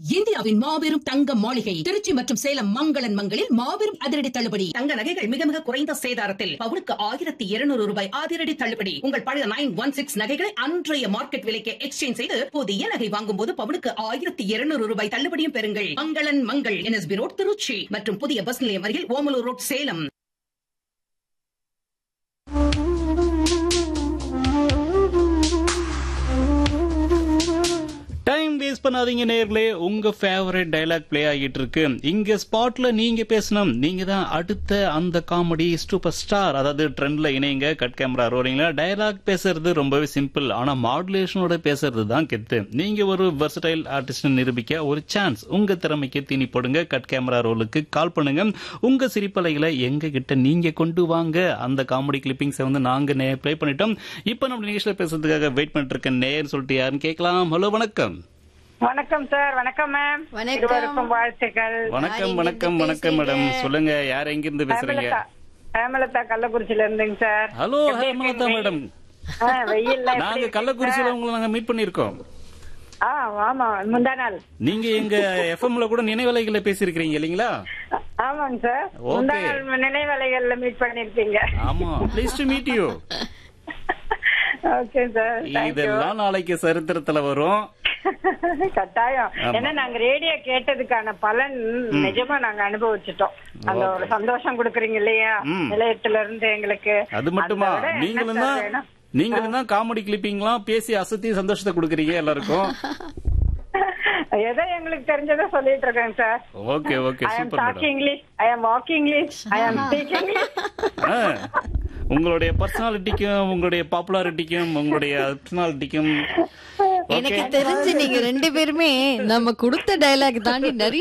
இந்தியாவின் மாபெரும் தங்க மாளிகை திருச்சி மற்றும் சேலம் மங்களன் மங்களில் மாபெரும் அதிரடி தள்ளுபடி தங்க நகைகள் மிக மிக குறைந்த சேதாரத்தில் பவுனுக்கு ஆயிரத்தி இருநூறு ரூபாய் அதிரடி தள்ளுபடி உங்கள் பழைய நைன் ஒன் சிக்ஸ் நகைகளை அன்றைய மார்க்கெட் விலைக்கு எக்ஸ்சேஞ்ச் செய்து புதிய நகை வாங்கும் போது பவுனுக்கு ஆயிரத்தி இருநூறு ரூபாய் தள்ளுபடியும் பெறுங்கள் மங்களன் மங்கள் என்எஸ்பி ரோட் திருச்சி மற்றும் புதிய பஸ் நிலையம் அருகில் Omalur road Salem time waste பண்ணாதீங்க நேர்களே உங்க ஃபேவரட் டயலாக் ப்ளே ஆகிட்டு இருக்கு இங்க ஸ்பாட்ல நீங்க பேசணும் நீங்க தான் அடுத்த அந்த காமெடி சூப்பர் ஸ்டார் அதாவது ட்ரெண்ட்ல இணைங்க கட் கேமரா ரோலிங்ல டயலாக் பேசுறது ரொம்பவே சிம்பிள் ஆனா மாடுலேஷனோட பேசுறது தான் கெத்து நீங்க ஒரு வெர்சடைல் ஆர்டிஸ்ட் நிரூபிக்க ஒரு சான்ஸ் உங்க திறமைக்கு தீனி போடுங்க கட் கேமரா ரோலுக்கு கால் பண்ணுங்க உங்க சிரிப்பலைகளை எங்க கிட்ட நீங்க கொண்டு வாங்க அந்த காமெடி கிளிப்பிங்ஸை வந்து நாங்க ப்ளே பண்ணிட்டோம் இப்போ நம்ம நிகழ்ச்சியில பேசுறதுக்காக வெயிட் பண்ணிட்டு இருக்கேன் நேர்னு சொல்லிட்டு யாருன்னு கேட்கலாம் ஹலோ வணக்கம் வணக்கம் சார் வணக்கம் மேம் வணக்கம். இருவருக்கும் வாழ்த்துக்கள் வணக்கம் யார் வணக்கம் எங்கிருந்து வணக்கம் மேடம் பேசுறீங்க? சொல்லுங்க யார் எங்க இருந்து பேசுறீங்க ஹேமலதா ஹேமலதா கள்ளக்குறிச்சியில இருந்துங்க சார் ஹலோ எப்படி ஹேமலதா இருக்கீங்க? மேடம் ஆ, வெயில்ல எப்படி நாங்க இருக்கீங்க கள்ளக்குறிச்சியில சார்? உங்களை நாங்க மீட் பண்ணிருக்கோம் ஆ ஆமா முந்தா நாள் நீங்க எங்க எஃப்எம்ல கூட நினைவலைகளை பேசியிருக்கிறீங்க இல்லீங்களா ஆமாங்க சார் Okay. முந்தா நாள் நினைவலைகள்ல மீட் பண்ணிருப்பீங்க ஆமா please to meet you okay sir thank you இதெல்லாம் நாளைக்கு சரித்திரத்துல வரும் கட்டாயம் ஆமா. ஏன்னா நாங்க ரேடியோ கேட்டதுக்கான பலன் நிஜமா நாங்க அனுபவிச்சிட்டோம் அந்த ஒரு சந்தோஷம் கொடுக்குறீங்க இல்லையா ம். நிலையத்துல இருந்து எங்களுக்கு அது மட்டுமா அதை விட என்ன நீங்களும் சார் தான் வேணும்? நீங்களும் தான் காமெடி கிளிப்பிங்லாம் பேசி அசத்தி சந்தோஷத்தை கொடுக்குறீங்க எல்லாருக்கும் ஏதோ எங்களுக்கு தெரிஞ்சதை சொல்லிட்டு இருக்கேன் sir okay okay I am super talking madam English I am walking English I am speaking English உங்களுடைய பர்சனாலிட்டிக்கும் உங்களுடைய பாப்புலாரிட்டிக்கும் உங்களுடைய பர்சனாலிட்டிக்கும் எனக்கு தெரிஞ்சு நீங்க ரெண்டு பேருமே நம்ம கொடுத்த டயலாக் தாண்டி நிறைய